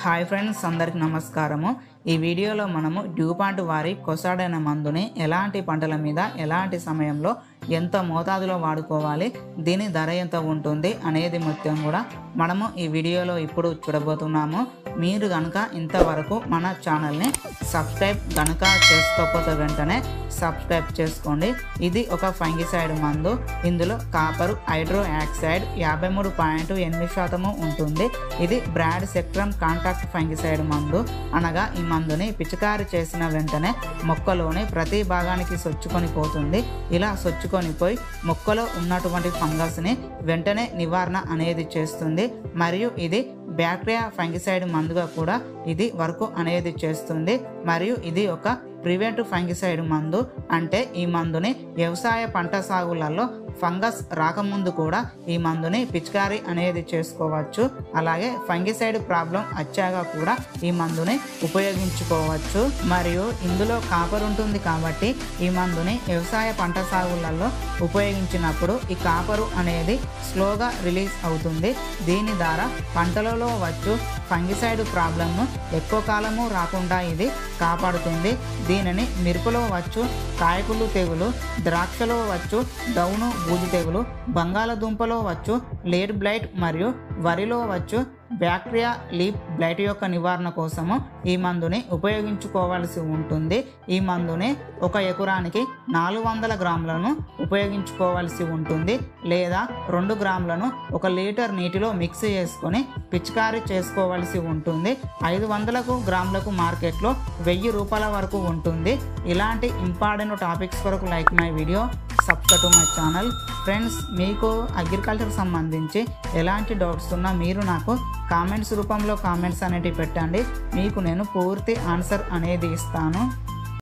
hi friends అందరికి నమస్కారము ఈ వీడియోలో మనము డ్యూపాంట్ వారి కొసాడైన మందుని ఎలాంటి పంటల మీద ఎలాంటి సమయంలో ఎంత మోతాదులో వాడుకోవాలి దీని ధర ఎంత ఉంటుంది అనేది మొత్తం కూడా మనము ఈ వీడియోలో ఇప్పుడు చూడబోతున్నాము మీరు కనుక ఇంతవరకు మన ఛానల్ని సబ్స్క్రైబ్ కనుక చేసుకోకపోతే వెంటనే సబ్స్క్రైబ్ చేసుకోండి ఇది ఒక ఫంగిసైడ్ మందు ఇందులో కాపరు హైడ్రో యాక్సైడ్ యాభై మూడు పాయింట్ ఎనిమిది శాతము ఉంటుంది ఇది బ్రాడ్ సెక్ట్రమ్ కాంటాక్ట్ ఫంగిసైడ్ మందు అనగా ఈ మందుని పిచికారి చేసిన వెంటనే మొక్కలోని ప్రతి భాగానికి సొచ్చుకొని పోతుంది ఇలా సొచ్చుకొని పోయి మొక్కలో ఉన్నటువంటి ఫంగస్ని వెంటనే నివారణ అనేది చేస్తుంది మరియు ఇది బ్యాక్టీరియా ఫంగిసైడ్ మందుగా కూడా ఇది వర్క్ అనేది చేస్తుంది మరియు ఇది ఒక ప్రివెంట్ ఫంగిసైడ్ మందు అంటే ఈ మందుని వ్యవసాయ పంట సాగులలో ఫంగస్ రాకముందు కూడా ఈ మందుని పిచికారీ అనేది చేసుకోవచ్చు అలాగే ఫంగిసైడ్ ప్రాబ్లం వచ్చాక కూడా ఈ మందుని ఉపయోగించుకోవచ్చు మరియు ఇందులో కాపర్ ఉంటుంది కాబట్టి ఈ మందుని వ్యవసాయ పంట సాగులలో ఉపయోగించినప్పుడు ఈ కాపరు అనేది స్లోగా రిలీజ్ అవుతుంది దీని ద్వారా పంటలలో వచ్చు ఫంగిసైడ్ ప్రాబ్లంను ఎక్కువ కాలము రాకుండా ఇది కాపాడుతుంది దీనిని మిరపలో వచ్చు కాయకులు తెగులు ద్రాక్షలో వచ్చు డౌను బూజు తెగులు బంగాళదుంపలో వచ్చు లేడ్ బ్లైట్ మరియు వరిలో వచ్చు బ్యాక్టీరియా లీప్ బ్లైట్ యొక్క నివారణ కోసము ఈ మందుని ఉపయోగించుకోవాల్సి ఉంటుంది ఈ మందుని ఒక ఎకరానికి నాలుగు వందల గ్రాములను ఉపయోగించుకోవాల్సి ఉంటుంది లేదా రెండు గ్రాములను ఒక లీటర్ నీటిలో మిక్స్ చేసుకొని పిచికారీ చేసుకోవాల్సి ఉంటుంది ఐదు వందలకు గ్రాములకు మార్కెట్లో వెయ్యి రూపాయల వరకు ఉంటుంది ఇలాంటి ఇంపార్టెంట్ టాపిక్స్ కొరకు like my video subscribe to my channel friends మీకు అగ్రికల్చర్ సంబంధించి ఎలాంటి డౌట్స్ ఉన్నా మీరు నాకు కామెంట్స్ రూపంలో కామెంట్స్ అనేటివి పెట్టండి మీకు నేను పూర్తి ఆన్సర్ అనేది ఇస్తాను